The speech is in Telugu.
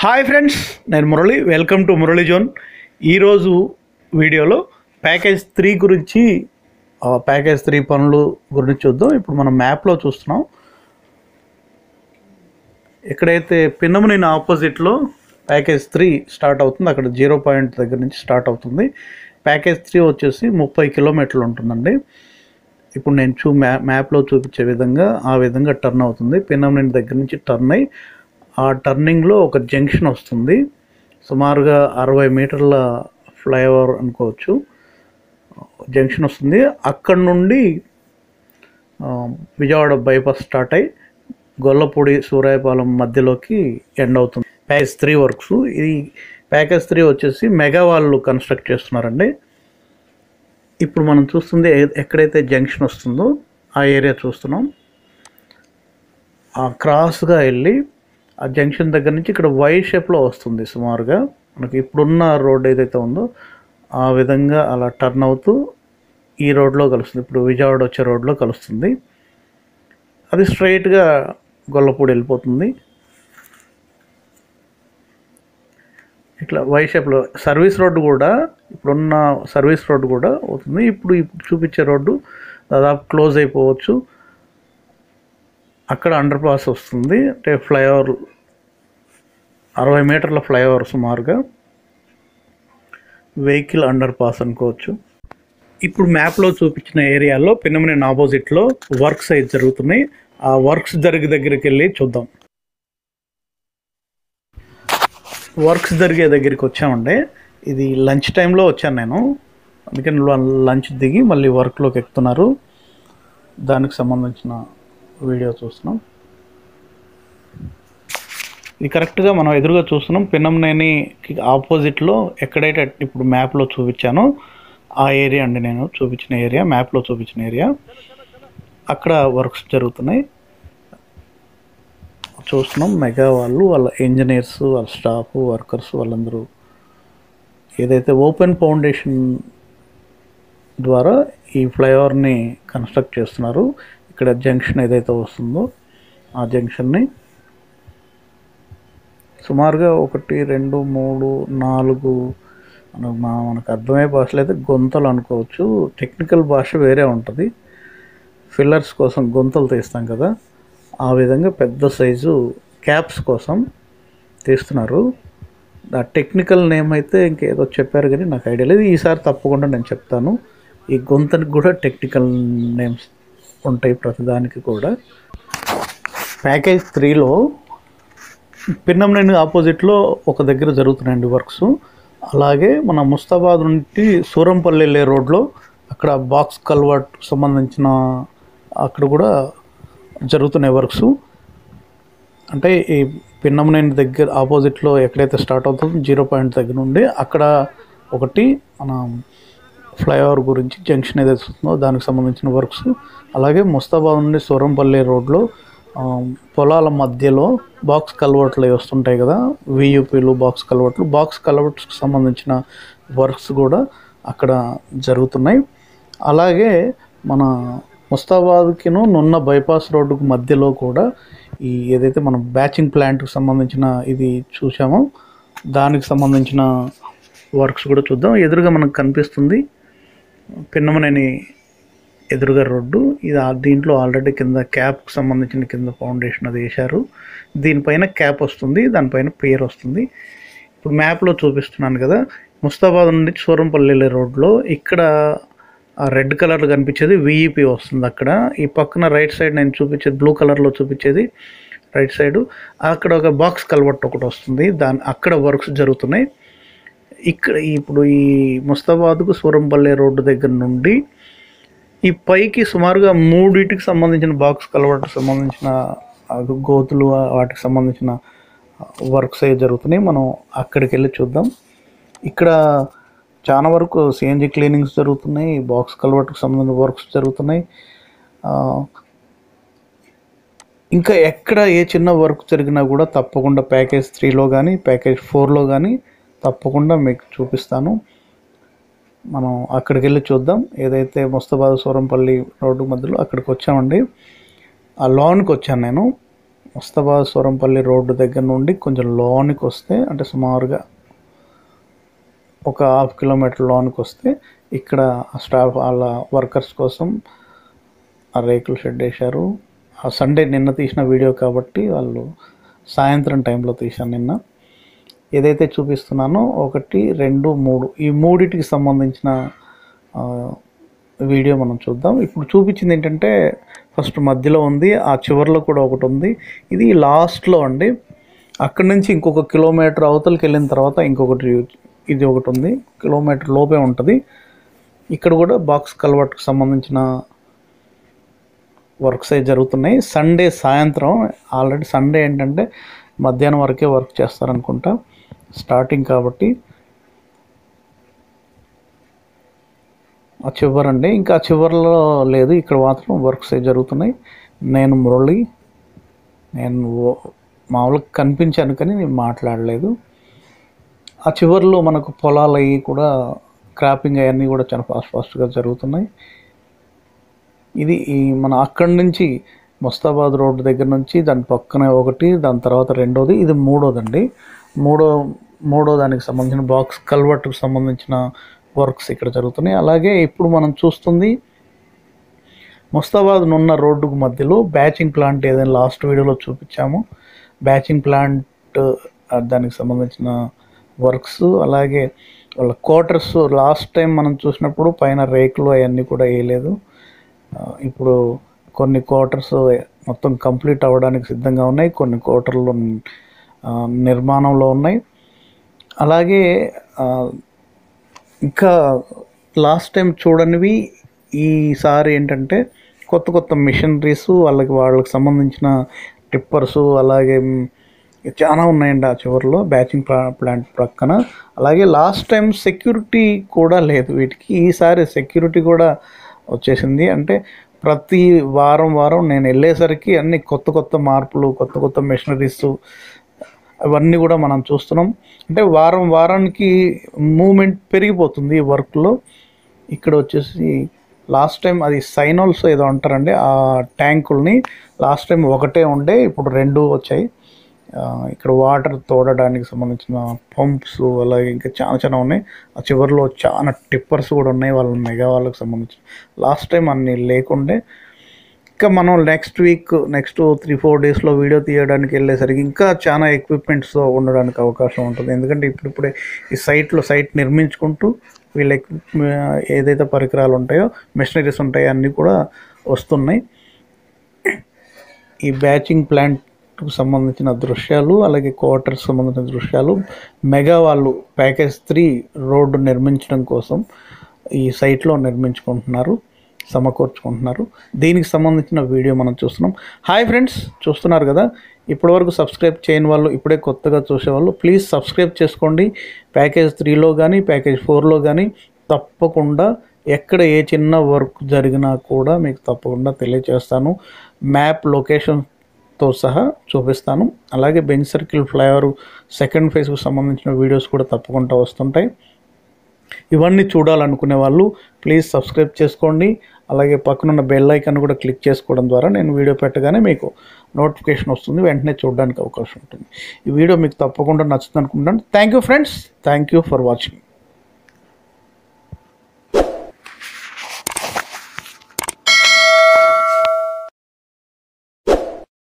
హాయ్ ఫ్రెండ్స్ నేను Murali welcome to Murali zone ఈరోజు వీడియోలో ప్యాకేజ్ త్రీ గురించి ఆ, ప్యాకేజ్ త్రీ పనులు గురించి చూద్దాం ఇప్పుడు మనం మ్యాప్లో చూస్తున్నాం ఎక్కడైతే పిన్నమనేని ఆపోజిట్లో ప్యాకేజ్ త్రీ స్టార్ట్ అవుతుంది అక్కడ జీరో పాయింట్ దగ్గర నుంచి స్టార్ట్ అవుతుంది ప్యాకేజ్ త్రీ వచ్చేసి ముప్పై కిలోమీటర్లు ఉంటుందండి ఇప్పుడు నేను చూ మ్యా మ్యాప్లో చూపించే విధంగా ఆ విధంగా టర్న్ అవుతుంది పిన్నమనేని దగ్గర నుంచి టర్న్ అయ్యి ఆ టర్నింగ్లో ఒక జంక్షన్ వస్తుంది సుమారుగా అరవై మీటర్ల ఫ్లైఓవర్ అనుకోవచ్చు జంక్షన్ వస్తుంది అక్కడ నుండి ఆ, విజయవాడ బైపాస్ స్టార్ట్ అయ్యి గొల్లపూడి సూరాయపాలెం మధ్యలోకి ఎండ్ అవుతుంది ప్యాకేజ్ త్రీ వర్క్స్ ఇది ప్యాకేజ్ త్రీ వచ్చేసి మెగా వాళ్ళు కన్స్ట్రక్ట్ చేస్తున్నారండి ఇప్పుడు మనం చూస్తుంది ఏ- ఎక్కడైతే జంక్షన్ వస్తుందో ఆ ఏరియా చూస్తున్నాం ఆ క్రాస్గా వెళ్ళి ఆ జంక్షన్ దగ్గర నుంచి ఇక్కడ వై షేప్లో వస్తుంది సుమారుగా మనకి ఇప్పుడున్న రోడ్ ఏదైతే ఉందో ఆ విధంగా అలా టర్న్ అవుతూ ఈ రోడ్లో కలుస్తుంది ఇప్పుడు విజయవాడ వచ్చే రోడ్లో కలుస్తుంది అది స్ట్రైట్గా గొల్లపూడి వెళ్ళిపోతుంది ఇట్లా వై షేప్లో సర్వీస్ రోడ్డు కూడా ఇప్పుడున్న సర్వీస్ రోడ్డు కూడా అవుతుంది ఇప్పుడు ఇప్పుడు చూపించే రోడ్డు దాదాపు క్లోజ్ అయిపోవచ్చు అక్కడ అండర్ పాస్ వస్తుంది అంటే ఫ్లైఓవర్ అరవై మీటర్ల ఫ్లైఓవర్ సుమారుగా వెహికల్ అండర్ పాస్ అనుకోవచ్చు ఇప్పుడు మ్యాప్లో చూపించిన ఏరియాలో పిన్నమనేని ఆపోజిట్లో వర్క్స్ అయితే జరుగుతున్నాయి ఆ వర్క్స్ జరిగే దగ్గరికి వెళ్ళి చూద్దాం వర్క్స్ జరిగే దగ్గరికి వచ్చామండి ఇది లంచ్ టైంలో వచ్చాను నేను అందుకని లంచ్ దిగి మళ్ళీ వర్క్లోకి ఎక్కుతున్నారు దానికి సంబంధించిన వీడియో చూస్తున్నాం ఇది కరెక్ట్గా మనం ఎదురుగా చూస్తున్నాం పిన్నంనేనికి ఆపోజిట్లో ఎక్కడైతే ఇప్పుడు మ్యాప్లో చూపించానో ఆ ఏరియా అండి నేను చూపించిన ఏరియా మ్యాప్లో చూపించిన ఏరియా అక్కడ వర్క్స్ జరుగుతున్నాయి చూస్తున్నాం మెగా వాళ్ళు వాళ్ళ ఇంజనీర్స్ వాళ్ళ స్టాఫ్ వర్కర్స్ వాళ్ళందరూ ఏదైతే ఓపెన్ ఫౌండేషన్ ద్వారా ఈ ఫ్లైఓవర్ని కన్స్ట్రక్ట్ చేస్తున్నారు ఇక్కడ జంక్షన్ ఏదైతే వస్తుందో ఆ జంక్షన్ని సుమారుగా ఒకటి రెండు మూడు నాలుగు మనకు మా మనకు అర్థమయ్యే భాషలో అయితే గొంతలు అనుకోవచ్చు టెక్నికల్ భాష వేరే ఉంటుంది ఫిల్లర్స్ కోసం గొంతలు తీస్తాం కదా ఆ విధంగా పెద్ద సైజు క్యాప్స్ కోసం తీస్తున్నారు ఆ టెక్నికల్ నేమ్ అయితే ఇంకేదో చెప్పారు కానీ నాకు ఐడియా లేదు ఈసారి తప్పకుండా నేను చెప్తాను ఈ గొంతనికి కూడా టెక్నికల్ నేమ్స్ ఉంటాయి ప్రతిదానికి కూడా ప్యాకేజ్ త్రీలో పిన్నంనేని ఆపోజిట్లో ఒక దగ్గర జరుగుతున్నాయండి వర్క్స్ అలాగే మన ముస్తాబాద్ నుండి సూరంపల్లి వెళ్ళే రోడ్లో అక్కడ బాక్స్ కల్వర్ట్ సంబంధించిన అక్కడ కూడా జరుగుతున్నాయి వర్క్స్ అంటే ఈ పిన్నంనేని దగ్గర ఆపోజిట్లో ఎక్కడైతే స్టార్ట్ అవుతుందో జీరో పాయింట్ దగ్గర నుండి అక్కడ ఒకటి మన ఫ్లైఓవర్ గురించి జంక్షన్ ఏదైతే వస్తుందో దానికి సంబంధించిన వర్క్స్ అలాగే ముస్తాబాద్ నుండి సూరంపల్లి రోడ్లో ఆ, పొలాల మధ్యలో బాక్స్ కల్వర్ట్లు అవి వస్తుంటాయి కదా వియూపీలు బాక్స్ కల్వర్ట్లు బాక్స్ కల్వర్ట్స్కి సంబంధించిన వర్క్స్ కూడా అక్కడ జరుగుతున్నాయి అలాగే మన ముస్తాబాద్కిను నున్న బైపాస్ రోడ్డుకు మధ్యలో కూడా ఈ ఏదైతే మనం బ్యాచింగ్ ప్లాంట్కి సంబంధించిన ఇది చూసామో దానికి సంబంధించిన వర్క్స్ కూడా చూద్దాం ఎదురుగా మనకు కనిపిస్తుంది పిన్నమనేని ఎదురుగా రోడ్డు ఇది ఆ- దీంట్లో ఆల్రెడీ కింద క్యాప్కి సంబంధించిన కింద ఫౌండేషన్ అది వేశారు దీనిపైన క్యాప్ వస్తుంది దానిపైన పేరు వస్తుంది ఇప్పుడు మ్యాప్లో చూపిస్తున్నాను కదా ముస్తాబాద్ నుండి సూరంపల్లి వెళ్ళే రోడ్లో ఇక్కడ ఆ రెడ్ కలర్లో కనిపించేది విఈపి వస్తుంది అక్కడ ఈ పక్కన రైట్ సైడ్ నేను చూపించేది బ్లూ కలర్లో చూపించేది రైట్ సైడ్ అక్కడ ఒక బాక్స్ కల్వర్ట్ ఒకటి వస్తుంది దాని అక్కడ వర్క్స్ జరుగుతున్నాయి ఇక్కడ ఇప్పుడు ఈ ముస్తాబాద్కు సూరంపల్లి రోడ్డు దగ్గర నుండి ఈ పైకి సుమారుగా మూడింటికి సంబంధించిన బాక్స్ కలవటకు సంబంధించిన ఆ గోతులు ఆ వాటికి సంబంధించిన వర్క్స్ అవి జరుగుతున్నాయి మనం అక్కడికి వెళ్ళి చూద్దాం ఇక్కడ చాలా వరకు సిఎన్జి క్లీనింగ్స్ జరుగుతున్నాయి బాక్స్ కలవటకు సంబంధించిన వర్క్స్ జరుగుతున్నాయి ఆ, ఇంకా ఎక్కడ ఏ చిన్న వర్క్ జరిగినా కూడా తప్పకుండా ప్యాకేజ్ త్రీలో కానీ ప్యాకేజ్ ఫోర్లో కానీ తప్పకుండా మీకు చూపిస్తాను మనం అక్కడికి వెళ్ళి చూద్దాం ఏదైతే ముస్తాబాద్ సూరంపల్లి రోడ్డు మధ్యలో అక్కడికి వచ్చామండి ఆ లోన్కి వచ్చాను నేను ముస్తాబాద్ సూరంపల్లి రోడ్డు దగ్గర నుండి కొంచెం లోనికి వస్తే అంటే సుమారుగా ఒక హాఫ్ కిలోమీటర్ లోనికి వస్తే ఇక్కడ స్టాఫ్ వాళ్ళ వర్కర్స్ కోసం ఆ రేకుల షెడ్ వేశారు ఆ సండే నిన్న తీసిన వీడియో కాబట్టి వాళ్ళు సాయంత్రం టైంలో తీశాను నిన్న ఏదైతే చూపిస్తున్నానో ఒకటి రెండు మూడు ఈ మూడిటికి సంబంధించిన ఆ, వీడియో మనం చూద్దాం ఇప్పుడు చూపించింది ఏంటంటే ఫస్ట్ మధ్యలో ఉంది ఆ చివరిలో కూడా ఒకటి ఉంది ఇది లాస్ట్లో అండి అక్కడి నుంచి ఇంకొక కిలోమీటర్ అవతలకి వెళ్ళిన తర్వాత ఇంకొకటి ఇది ఒకటి ఉంది కిలోమీటర్ లోపే ఉంటుంది ఇక్కడ కూడా బాక్స్ కల్వర్ట్కి సంబంధించిన వర్క్స్ అయితే జరుగుతున్నాయి సండే సాయంత్రం ఆల్రెడీ సండే ఏంటంటే మధ్యాహ్నం వరకే వర్క్ చేస్తారనుకుంటా స్టార్టింగ్ కాబట్టి ఆ చివరండి ఇంకా చివరిలో లేదు ఇక్కడ మాత్రం వర్క్స్ అయితే జరుగుతున్నాయి నేను మురళి నేను ఓ- మామూలుగా కనిపించాను కానీ నేను మాట్లాడలేదు ఆ చివరిలో మనకు పొలాలు అవి కూడా క్రాపింగ్ అవన్నీ కూడా చాలా ఫాస్ట్ ఫాస్ట్గా జరుగుతున్నాయి ఇది ఈ మన అక్కడి నుంచి ముస్తాబాద్ రోడ్డు దగ్గర నుంచి దాని పక్కనే ఒకటి దాని తర్వాత రెండోది ఇది మూడోదండి మూడో మూడో దానికి సంబంధించిన బాక్స్ కల్వర్ట్కి సంబంధించిన వర్క్స్ ఇక్కడ జరుగుతున్నాయి అలాగే ఇప్పుడు మనం చూస్తుంది ముస్తాబాద్ నున్న రోడ్డుకు మధ్యలో బ్యాచింగ్ ప్లాంట్ ఏదైనా లాస్ట్ వీడియోలో చూపించాము బ్యాచింగ్ ప్లాంట్ ఆ, దానికి సంబంధించిన వర్క్స్ అలాగే వాళ్ళ క్వార్టర్స్ లాస్ట్ టైం మనం చూసినప్పుడు పైన రేకులు అవన్నీ కూడా వేయలేదు ఆ, ఇప్పుడు కొన్ని క్వార్టర్స్ మొత్తం కంప్లీట్ అవ్వడానికి సిద్ధంగా ఉన్నాయి కొన్ని క్వార్టర్లు ఆ, నిర్మాణంలో ఉన్నాయి అలాగే ఆ, ఇంకా లాస్ట్ టైం చూడనివి ఈసారి ఏంటంటే కొత్త కొత్త మిషనరీస్ వాళ్ళకి వాళ్ళకి సంబంధించిన టిప్పర్స్ అలాగే మ్, చాలా ఉన్నాయండి ఆ చివరిలో బ్యాచింగ్ ప్లా ప్లాంట్ ప్రక్కన అలాగే లాస్ట్ టైం సెక్యూరిటీ కూడా లేదు వీటికి ఈసారి సెక్యూరిటీ కూడా వచ్చేసింది అంటే ప్రతి వారం వారం నేను వెళ్ళేసరికి అన్ని కొత్త కొత్త మార్పులు కొత్త కొత్త మెషినరీస్ అవన్నీ కూడా మనం చూస్తున్నాం అంటే వారం వారానికి మూమెంట్ పెరిగిపోతుంది ఈ వర్క్లో ఇక్కడ వచ్చేసి లాస్ట్ టైం అది సైనోల్స్ ఏదో అంటారండి ఆ ట్యాంకుల్ని లాస్ట్ టైం ఒకటే ఉండే ఇప్పుడు రెండు వచ్చాయి ఆ, ఇక్కడ వాటర్ తోడడానికి సంబంధించిన పంప్స్ అలాగే ఇంకా చాలా చాలా ఉన్నాయి ఆ చివరిలో చాలా టిప్పర్స్ కూడా ఉన్నాయి వాళ్ళ మెగా వాళ్ళకి సంబంధించి లాస్ట్ టైం అన్ని లేకుండే ఇంకా మనం next week next three four డేస్లో వీడియో తీయడానికి వెళ్ళేసరికి ఇంకా చాలా ఎక్విప్మెంట్స్ ఉండడానికి అవకాశం ఉంటుంది ఎందుకంటే ఇప్పుడిప్పుడే ఈ సైట్లో సైట్ నిర్మించుకుంటూ వీళ్ళ equip- ఏదైతే పరికరాలు ఉంటాయో మెషినరీస్ ఉంటాయో అన్నీ కూడా వస్తున్నాయి ఈ బ్యాచింగ్ ప్లాంట్కు సంబంధించిన దృశ్యాలు అలాగే క్వార్టర్స్ సంబంధించిన దృశ్యాలు మెగా వాళ్ళు ప్యాకేజ్ త్రీ రోడ్డు నిర్మించడం కోసం ఈ సైట్లో నిర్మించుకుంటున్నారు సమకూర్చుకుంటున్నారు దీనికి సంబంధించిన వీడియో మనం చూస్తున్నాం హాయ్ ఫ్రెండ్స్ చూస్తున్నారు కదా ఇప్పటివరకు సబ్స్క్రైబ్ చేయని వాళ్ళు ఇప్పుడే కొత్తగా చూసేవాళ్ళు ప్లీజ్ సబ్స్క్రైబ్ చేసుకోండి ప్యాకేజ్ త్రీలో కానీ ప్యాకేజ్ ఫోర్లో కానీ తప్పకుండా ఎక్కడ ఏ చిన్న వర్క్ జరిగినా కూడా మీకు తప్పకుండా తెలియజేస్తాను మ్యాప్ లొకేషన్తో సహా చూపిస్తాను అలాగే బెంచ్ సర్కిల్ ఫ్లైఓవర్ సెకండ్ ఫేజ్కు సంబంధించిన వీడియోస్ కూడా తప్పకుండా వస్తుంటాయి ఇవన్నీ చూడాలనుకునే వాళ్ళు ప్లీజ్ సబ్స్క్రైబ్ చేసుకోండి అలాగే పక్కనున్న బెల్ ఐకాన్ కూడా క్లిక్ చేసుకోవడం ద్వారా నేను వీడియో పెట్టగానే మీకు నోటిఫికేషన్ వస్తుంది వెంటనే చూడడానికి అవకాశం ఉంటుంది ఈ వీడియో మీకు తప్పకుండా నచ్చుతుంది అనుకుంటాను thank you friends thank you for watching